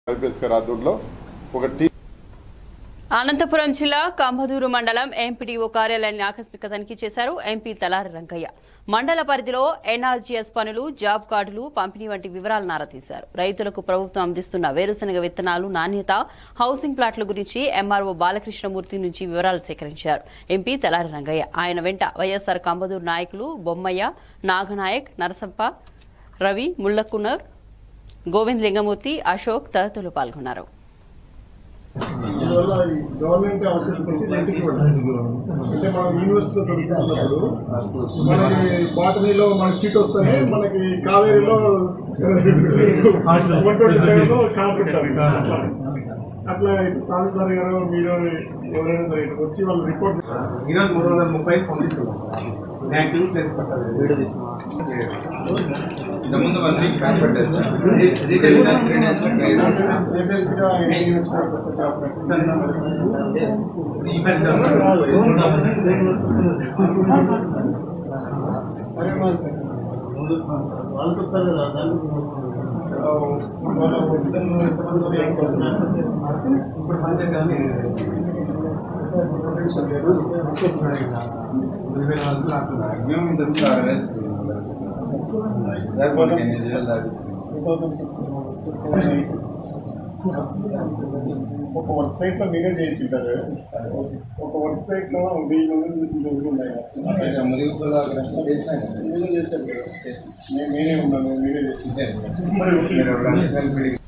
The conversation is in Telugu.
ఐపీఎస్ గారి ఆధ్వర్యంలో ఒక టీం అనంతపురం జిల్లా కంబదూరు మండలం ఎంపీడీఓ కార్యాలయాన్ని ఆకస్మిక తనిఖీ చేశారు ఎంపీ తలారి రంగయ్య మండల పరిధిలో ఎన్ఆర్జీఎస్ పనులు జాబ్ కార్డులు పంపిణీ వంటి వివరాలను ఆరా తీశారు రైతులకు ప్రభుత్వం అందిస్తున్న వేరుశనగ విత్తనాలు నాణ్యత హౌసింగ్ ప్లాట్ల గురించి ఎంఆర్ఓ బాలకృష్ణమూర్తి నుంచి వివరాలు సేకరించారు ఎంపీ తలారి రంగయ్య ఆయన వెంట వైఎస్సార్ కంబదూరు నాయకులు బొమ్మయ్య నాగనాయక్ నరసంప రవి ముల్లకున్నర్ గోవింద్ లింగమూర్తి అశోక్ తదితరులు పాల్గొన్నారు అందువల్ల ఈ గవర్నమెంట్ హౌసెస్ నుంచి రెంట్కి ఇవ్వడం అంటే మనం యూనివర్సిటీలో చదువుతున్నప్పుడు మనకి బాటనీలో మన సీట్ వస్తేనే మనకి కావేరీలో వన్ ట్వంటీ సెవెన్లో కాకుంటారు అట్లా అట్లా తహసీల్దార్ గారు మీరు ఎవరైనా సరే ఇక్కడికి వచ్చి వాళ్ళు రిపోర్ట్ ఈరోజు మూడు వందల ముప్పై పంపిస్తున్నాం యాక్టివ్ ప్లేస్ పట్టాలి ఇంతకుముందు వన్ వీక్ బ్యాక్ పెట్టారు సార్ లేటెస్ట్గా ఎన్ని వచ్చినాయి కొత్త జాబ్ వాళ్ళు చెప్తారు కదా దాన్ని వాళ్ళ ఇద్దరు ఎంతమంది ఏం ఇప్పుడు పనిచేసాను మ్యాక్సిమం ఇంతకుముందు ఆరు వేలు సార్ కొన్ని ఎన్ని చేయాలి దాకా ఒక వర్క్ సైట్ లో మీరే చేయించుంటారు ఒక వర్క్ సైట్ లో వెయ్యి మంది చూసిన రోజులు ఉన్నాయి అక్కడ ముదిగుప్పలు అక్కడ చేసినా కదా. మీరే చేశారు కదా నే- నేనే ఉన్నాను మీరే చేసింది మీరు ఎవరైనా కలిపి